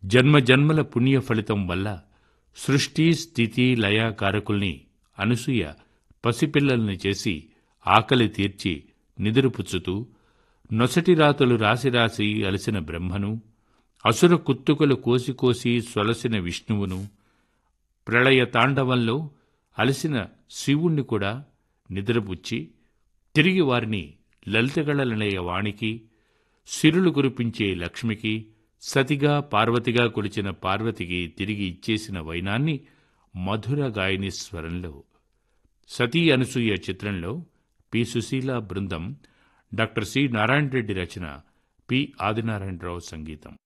జన్మ జన్మల పుణ్య ఫలితం వల్ల సృష్టి స్థితి లయ కారకుల్ని అనసూయ పసిపిల్లల్ని చేసి ఆకలి తీర్చి నిదురుపుచ్చుతూ నొసటి రాతలు రాసి రాసి అలసిన బ్రహ్మను అసుర కుత్తుకలు కోసి కోసి సొలసిన విష్ణువును ప్రళయ తాండవంలో అలసిన శివుణ్ణి కూడా నిద్రపుచ్చి తిరిగి వారిని లలితగళలనయ వాణికి సిరులు కురిపించే లక్ష్మికి సతిగా పార్వతిగా కొలిచిన పార్వతికి తిరిగి ఇచ్చేసిన వైనాన్ని మధుర గాయని స్వరంలో సతీ అనసూయ చిత్రంలో పి సుశీల బృందం డాక్టర్ సి నారాయణ రెడ్డి రచన పి ఆదినారాయణరావు సంగీతం